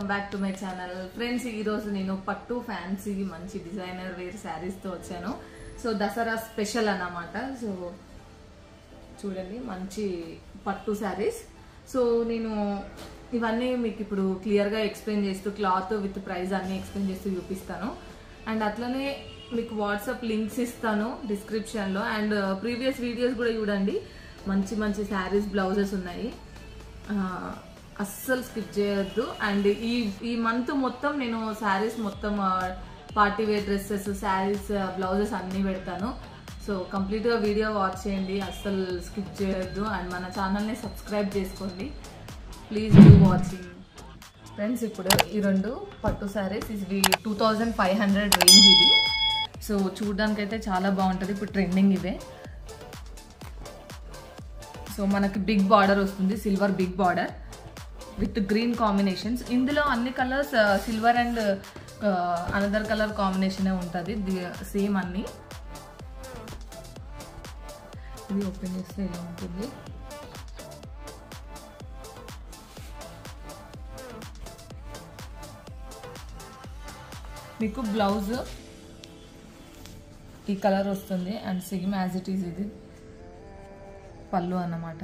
welcome back to my channel friends ఈ రోజు నేను పట్టు ఫ్యాన్సీ మంచి డిజైనర్ వేర్ శారీస్ తో వచ్చాను సో దసరా స్పెషల్ అన్నమాట సో చూడండి మంచి పట్టు శారీస్ సో నేను ఇవన్నీ మీకు ఇప్పుడు క్లియర్గా ఎక్స్ప్లెయిన్ చేస్తూ క్లాత్ విత్ ప్రైస్ అన్ని ఎక్స్ప్లెయిన్ చేస్తూ చూపిస్తాను అండ్ అట్లనే మీకు వాట్సాప్ లింక్స్ ఇస్తాను డిస్క్రిప్షన్లో అండ్ ప్రీవియస్ వీడియోస్ కూడా చూడండి మంచి మంచి శారీస్ బ్లౌజెస్ ఉన్నాయి ఆ, అస్సలు స్కిప్ చేయొద్దు అండ్ ఈ ఈ మంత్ మొత్తం నేను శారీస్ మొత్తం party wear dresses saris blouses అన్నీ పెడతాను సో కంప్లీట్గా వీడియో వాచ్ చేయండి అస్సలు స్కిప్ చేయొద్దు అండ్ మన ఛానల్ని సబ్స్క్రైబ్ చేసుకోండి ప్లీజ్ డూ వాచింగ్ ఫ్రెండ్స్ ఇప్పుడు ఈ రెండు పట్టు శారీస్ ఇది two thousand five hundred range ఇది సో చూడడానికి అయితే చాలా బాగుంటుంది ఇప్పుడు ట్రెండింగ్ ఇవే సో మనకి బిగ్ బార్డర్ వస్తుంది silver big border with green combinations ఇందులో అన్ని colours silver and another colour combination ఉంటుంది సేమ్ అన్ని ఇది ఓపెన్ చేస్తే ఇలా ఉంటుంది మీకు బ్లౌజ్ ఈ కలర్ వస్తుంది and same as it is ఇది పళ్ళు అన్నమాట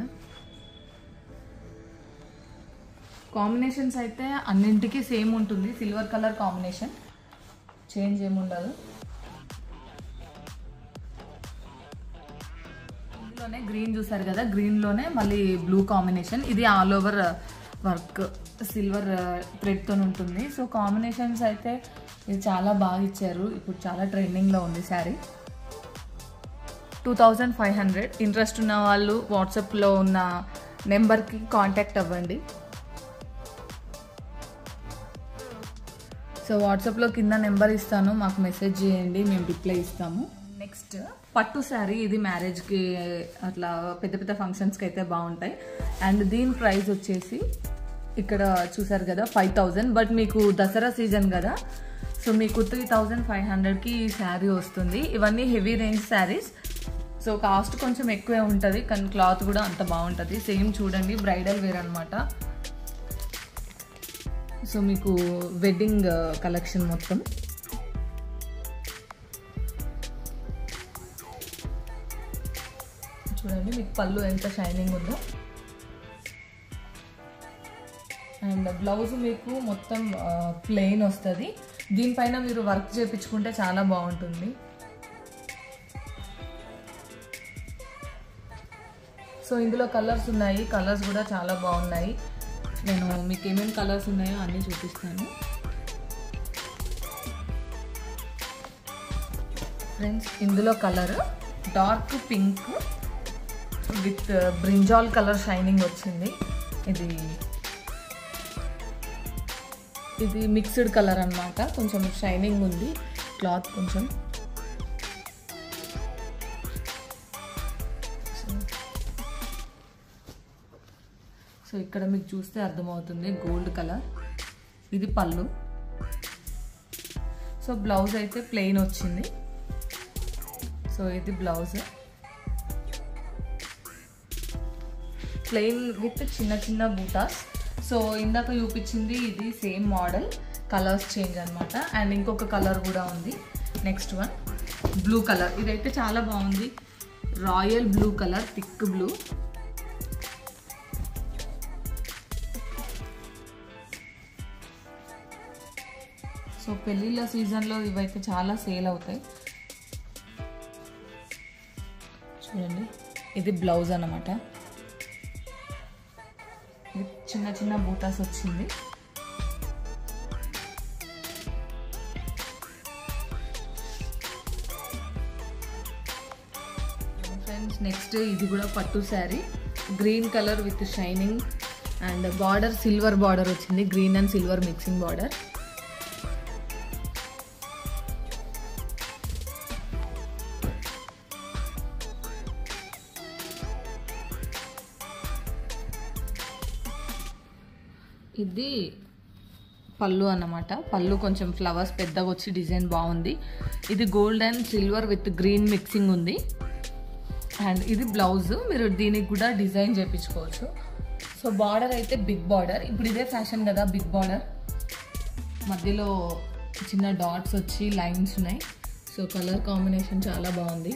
కాంబినేషన్స్ అయితే అన్నింటికి సేమ్ ఉంటుంది సిల్వర్ కలర్ కాంబినేషన్ చేంజ్ ఏముండదు ఇందులోనే గ్రీన్ చూసారు కదా గ్రీన్లోనే మళ్ళీ బ్లూ కాంబినేషన్ ఇది ఆల్ ఓవర్ వర్క్ సిల్వర్ థ్రెడ్తో ఉంటుంది సో కాంబినేషన్స్ అయితే ఇది చాలా బాగా ఇచ్చారు ఇప్పుడు చాలా ట్రెండింగ్లో ఉంది sari two thousand five hundred interest ఉన్న వాళ్ళు వాట్సాప్లో ఉన్న నెంబర్కి కాంటాక్ట్ అవ్వండి సో వాట్సాప్లో కింద నెంబర్ ఇస్తాను మాకు మెసేజ్ చేయండి మేము రిప్లై ఇస్తాము నెక్స్ట్ పట్టు శారీ ఇది మ్యారేజ్కి అట్లా పెద్ద పెద్ద ఫంక్షన్స్కి అయితే బాగుంటాయి అండ్ దీని ప్రైస్ వచ్చేసి ఇక్కడ చూసారు కదా ఫైవ్ థౌజండ్ బట్ మీకు దసరా సీజన్ కదా సో మీకు త్రీ థౌజండ్ ఫైవ్ హండ్రెడ్కి ఈ శారీ వస్తుంది ఇవన్నీ heavy range saris so cost కొంచెం ఎక్కువే ఉంటుంది కానీ క్లాత్ కూడా అంత బాగుంటుంది సేమ్ చూడండి బ్రైడల్ వేర్ అనమాట సో మీకు వెడ్డింగ్ కలెక్షన్ మొత్తం చూడండి మీకు పళ్ళు ఎంత షైనింగ్ ఉందో అండ్ బ్లౌజ్ మీకు మొత్తం ప్లెయిన్ వస్తుంది దీనిపైన మీరు వర్క్ చేయించుకుంటే చాలా బాగుంటుంది సో ఇందులో కలర్స్ ఉన్నాయి కలర్స్ కూడా చాలా బాగున్నాయి నేను మీకు ఏమేమి కలర్స్ ఉన్నాయో అన్నీ చూపిస్తాను ఫ్రెండ్స్ ఇందులో colour dark pink with brinjal colour shining వచ్చింది ఇది ఇది మిక్స్డ్ కలర్ అనమాట కొంచెం షైనింగ్ ఉంది క్లాత్ కొంచెం సో ఇక్కడ మీకు చూస్తే అర్థమవుతుంది గోల్డ్ కలర్ ఇది పళ్ళు సో బ్లౌజ్ అయితే ప్లెయిన్ వచ్చింది సో ఇది బ్లౌజ్ ప్లెయిన్ విత్ చిన్న చిన్న బూటాస్ సో ఇందాక చూపించింది ఇది సేమ్ మోడల్ కలర్స్ చేంజ్ అనమాట అండ్ ఇంకొక కలర్ కూడా ఉంది నెక్స్ట్ వన్ బ్లూ కలర్ ఇదైతే చాలా బాగుంది royal blue colour thick blue so పెళ్ళిళ్ళ సీజన్లో ఇవైతే చాలా సేల్ అవుతాయి చూడండి ఇది బ్లౌజ్ అనమాట ఇది చిన్న చిన్న బూటాస్ వచ్చింది ఫ్రెండ్స్ నెక్స్ట్ ఇది కూడా పట్టు sari green colour with shining and border silver border వచ్చింది green and silver mixing border ఇది పళ్ళు అన్నమాట పళ్ళు కొంచెం ఫ్లవర్స్ పెద్దగా వచ్చి డిజైన్ బాగుంది ఇది gold and silver with green mixing ఉంది అండ్ ఇది బ్లౌజ్ మీరు దీనికి కూడా డిజైన్ చేయించుకోవచ్చు సో బార్డర్ అయితే బిగ్ బార్డర్ ఇప్పుడు ఇదే ఫ్యాషన్ కదా బిగ్ బార్డర్ మధ్యలో చిన్న డాట్స్ వచ్చి లైన్స్ ఉన్నాయి సో కలర్ కాంబినేషన్ చాలా బాగుంది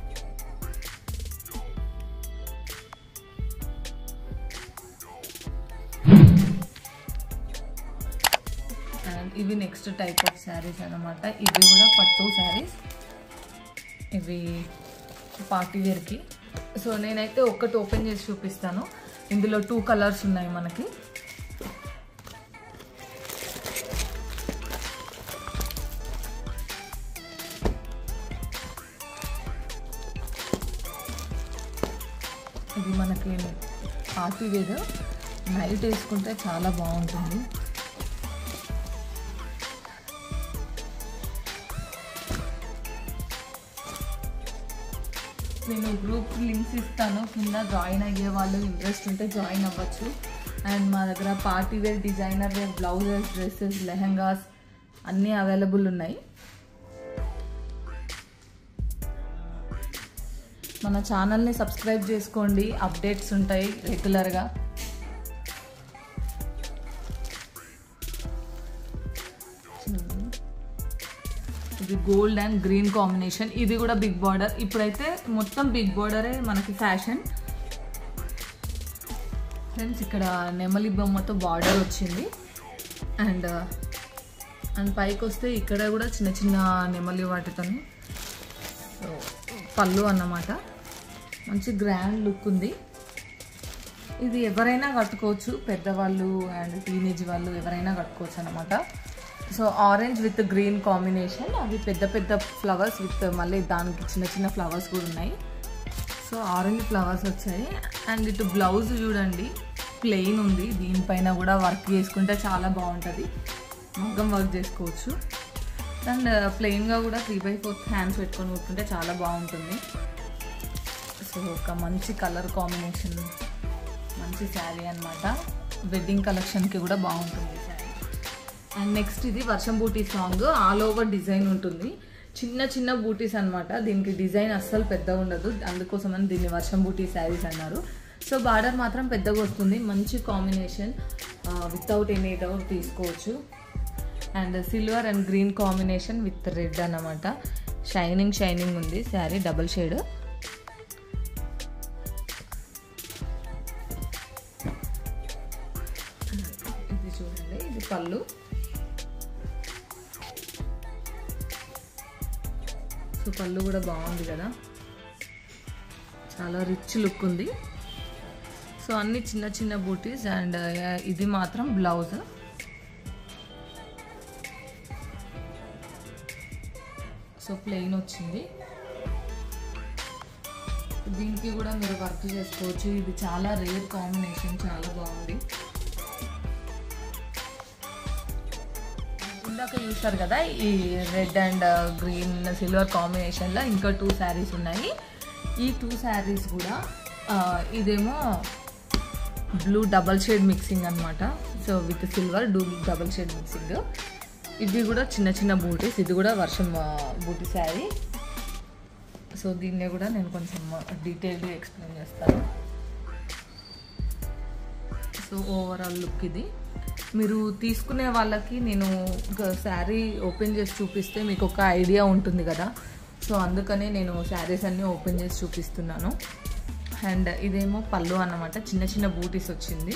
అండ్ ఇవి నెక్స్ట్ టైప్ ఆఫ్ శారీస్ అనమాట ఇవి కూడా పట్టు శారీస్ ఇవి పార్టీ వేర్కి సో నేనైతే ఒక్కటి ఓపెన్ చేసి చూపిస్తాను ఇందులో టూ కలర్స్ ఉన్నాయి మనకి ఇది మనకి పార్టీ వేర్ నైట్ వేసుకుంటే చాలా బాగుంటుంది నేను గ్రూప్ లింక్స్ ఇస్తాను కింద జాయిన్ అయ్యే వాళ్ళు ఇంట్రెస్ట్ ఉంటే జాయిన్ అవ్వచ్చు అండ్ మా దగ్గర party wear designer wear blouses dresses lehengas అన్నీ అవైలబుల్ ఉన్నాయి మన ఛానల్ని సబ్స్క్రైబ్ చేసుకోండి అప్డేట్స్ ఉంటాయి రెగ్యులర్గా ఇది గోల్డ్ అండ్ గ్రీన్ కాంబినేషన్ ఇది కూడా బిగ్ బార్డర్ ఇప్పుడైతే మొత్తం బిగ్ బార్డరే మనకి ఫ్యాషన్ ఫ్రెండ్స్ ఇక్కడ నెమలి బొమ్మతో బార్డర్ వచ్చింది అండ్ అండ్ పైకి వస్తే ఇక్కడ కూడా చిన్న చిన్న నెమలి వాటితోని సో పళ్ళు అన్నమాట మంచి గ్రాండ్ లుక్ ఉంది ఇది ఎవరైనా కట్టుకోవచ్చు పెద్దవాళ్ళు అండ్ టీనేజ్ వాళ్ళు ఎవరైనా కట్టుకోవచ్చు అనమాట so orange with green combination అవి పెద్ద పెద్ద ఫ్లవర్స్ విత్ మళ్ళీ దానికి చిన్న చిన్న ఫ్లవర్స్ కూడా ఉన్నాయి సో ఆరెంజ్ ఫ్లవర్స్ వచ్చాయి అండ్ ఇటు బ్లౌజ్ చూడండి ప్లెయిన్ ఉంది దీనిపైన కూడా వర్క్ చేసుకుంటే చాలా బాగుంటుంది మగ్గం వర్క్ చేసుకోవచ్చు అండ్ ప్లెయిన్గా కూడా త్రీ బై ఫోర్త్ హ్యాండ్స్ పెట్టుకొని కూర్చుంటే చాలా బాగుంటుంది సో ఒక మంచి కలర్ కాంబినేషన్ మంచి శారీ అనమాట వెడ్డింగ్ కలెక్షన్కి కూడా బాగుంటుంది ఈ శారీ అండ్ నెక్స్ట్ ఇది వర్షం బూటీ సాంగ్ ఆల్ ఓవర్ డిజైన్ ఉంటుంది చిన్న చిన్న బూటీస్ అనమాట దీనికి డిజైన్ అస్సలు పెద్దగా ఉండదు అందుకోసమని దీన్ని వర్షం బూటీ శారీస్ అన్నారు సో బార్డర్ మాత్రం పెద్దగా వస్తుంది మంచి కాంబినేషన్ వితౌట్ ఎనీ డౌట్ తీసుకోవచ్చు and silver and green combination with red అన్నమాట షైనింగ్ షైనింగ్ ఉంది శారీ డబల్ షేడ్ ఇది చూడండి ఇది పళ్ళు సో పళ్ళు కూడా బాగుంది కదా చాలా రిచ్ లుక్ ఉంది సో అన్ని చిన్న చిన్న బూటీస్ అండ్ ఇది మాత్రం బ్లౌజ్ సో ప్లెయిన్ వచ్చింది దీనికి కూడా మీరు వర్క్ చేసుకోవచ్చు ఇది చాలా రేర్ కాంబినేషన్ చాలా బాగుంది ఇందాక చూస్తారు కదా ఈ రెడ్ అండ్ గ్రీన్ సిల్వర్ కాంబినేషన్లో ఇంకా టూ శారీస్ ఉన్నాయి ఈ టూ శారీస్ కూడా ఆ, ఇదేమో బ్లూ డబల్ షేడ్ మిక్సింగ్ అనమాట సో విత్ సిల్వర్ డూ డబల్ షేడ్ మిక్సింగ్ ఇవి కూడా చిన్న చిన్న బూటీస్ ఇది కూడా వర్షం బూటీ శారీ సో దీన్ని కూడా నేను కొంచెం డీటెయిల్గా ఎక్స్ప్లెయిన్ చేస్తాను సో ఓవరాల్ లుక్ ఇది మీరు తీసుకునే వాళ్ళకి నేను ఒక శారీ ఓపెన్ చేసి చూపిస్తే మీకు ఒక ఐడియా ఉంటుంది కదా సో అందుకనే నేను శారీస్ అన్నీ ఓపెన్ చేసి చూపిస్తున్నాను అండ్ ఇదేమో పళ్ళు అన్నమాట చిన్న చిన్న బూటీస్ వచ్చింది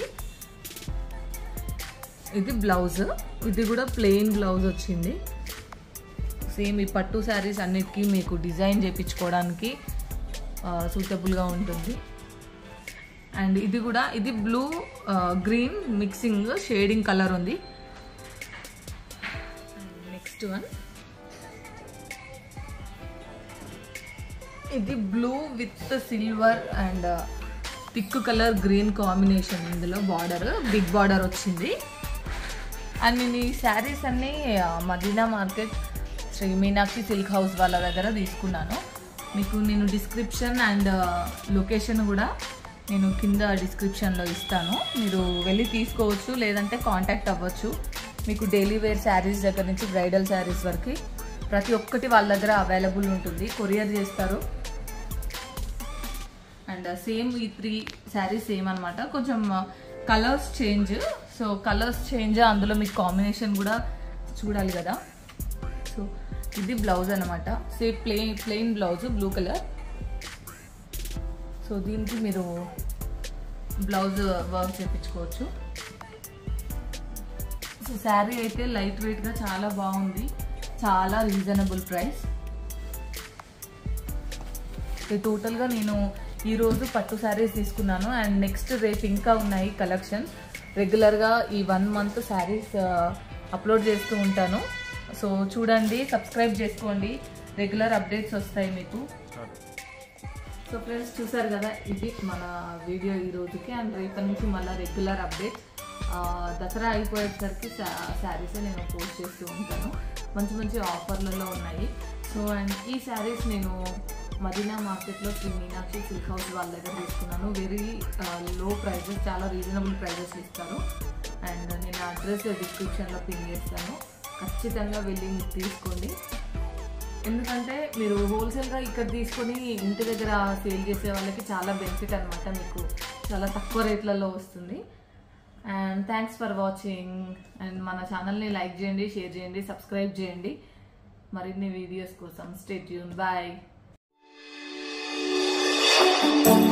ఇది బ్లౌజ్ ఇది కూడా ప్లెయిన్ బ్లౌజ్ వచ్చింది సేమ్ ఈ పట్టు శారీస్ అన్నిటికీ మీకు డిజైన్ చేయించుకోవడానికి సూటబుల్గా ఉంటుంది అండ్ ఇది కూడా ఇది blue green mixing shading colour ఉంది నెక్స్ట్ వన్ ఇది blue with silver and thick colour green combination ఇందులో బార్డర్ బిగ్ బార్డర్ వచ్చింది అండ్ నేను ఈ శారీస్ అన్నీ ఆ, Madina market Sri Meenakshi silk house వాళ్ళ దగ్గర తీసుకున్నాను మీకు నేను డిస్క్రిప్షన్ అండ్ లొకేషన్ కూడా నేను కింద డిస్క్రిప్షన్లో ఇస్తాను మీరు వెళ్ళి తీసుకోవచ్చు లేదంటే కాంటాక్ట్ అవ్వచ్చు మీకు డైలీ వేర్ శారీస్ దగ్గర నుంచి బ్రైడల్ శారీస్ వరకు ప్రతి ఒక్కటి వాళ్ళ దగ్గర అవైలబుల్ ఉంటుంది కొరియర్ చేస్తారు అండ్ సేమ్ ఈ త్రీ శారీస్ సేమ్ అనమాట కొంచెం colours change so colours change అందులో మీకు కాంబినేషన్ కూడా చూడాలి కదా సో ఇది బ్లౌజ్ అనమాట same plain plain blouse blue colour so దీనికి మీరు బ్లౌజ్ వర్క్ చేయించుకోవచ్చు సో శారీ అయితే లైట్ వెయిట్గా చాలా బాగుంది చాలా రీజనబుల్ ప్రైస్ టోటల్గా నేను ఈరోజు పట్టు శారీస్ తీసుకున్నాను అండ్ నెక్స్ట్ రేపు ఇంకా ఉన్నాయి కలెక్షన్స్ రెగ్యులర్గా ఈ వన్ మంత్ శారీస్ అప్లోడ్ చేస్తూ ఉంటాను సో చూడండి సబ్స్క్రైబ్ చేసుకోండి రెగ్యులర్ అప్డేట్స్ వస్తాయి మీకు సో ఫ్రెండ్స్ చూసారు కదా ఇది మన వీడియో ఈ రోజుకి అండ్ రేపటి నుంచి మళ్ళీ రెగ్యులర్ అప్డేట్ దసరా అయిపోయేసరికి శారీసే నేను పోస్ట్ చేస్తూ ఉంటాను మంచి మంచి ఆఫర్లలో ఉన్నాయి సో అండ్ ఈ శారీస్ నేను మదీనా మార్కెట్లో శ్రీ మీనాక్షి సిల్క్ హౌస్ వాళ్ళ దగ్గర తీసుకున్నాను వెరీ లో ప్రైజెస్ చాలా రీజనబుల్ ప్రైజెస్ ఇస్తారు అండ్ నేను అడ్రస్ డిస్క్రిప్షన్లో పిన్ చేస్తాను ఖచ్చితంగా వెళ్ళి మీరు తీసుకోండి ఎందుకంటే మీరు హోల్సేల్గా ఇక్కడ తీసుకొని ఇంటి దగ్గర సేల్ చేసే వాళ్ళకి చాలా బెనిఫిట్ అనమాట మీకు చాలా తక్కువ రేట్లలో వస్తుంది and thanks for watching and మన ఛానల్ని లైక్ చేయండి షేర్ చేయండి సబ్స్క్రైబ్ చేయండి మరిన్ని వీడియోస్ కోసం స్టేట్ యూన్ బాయ్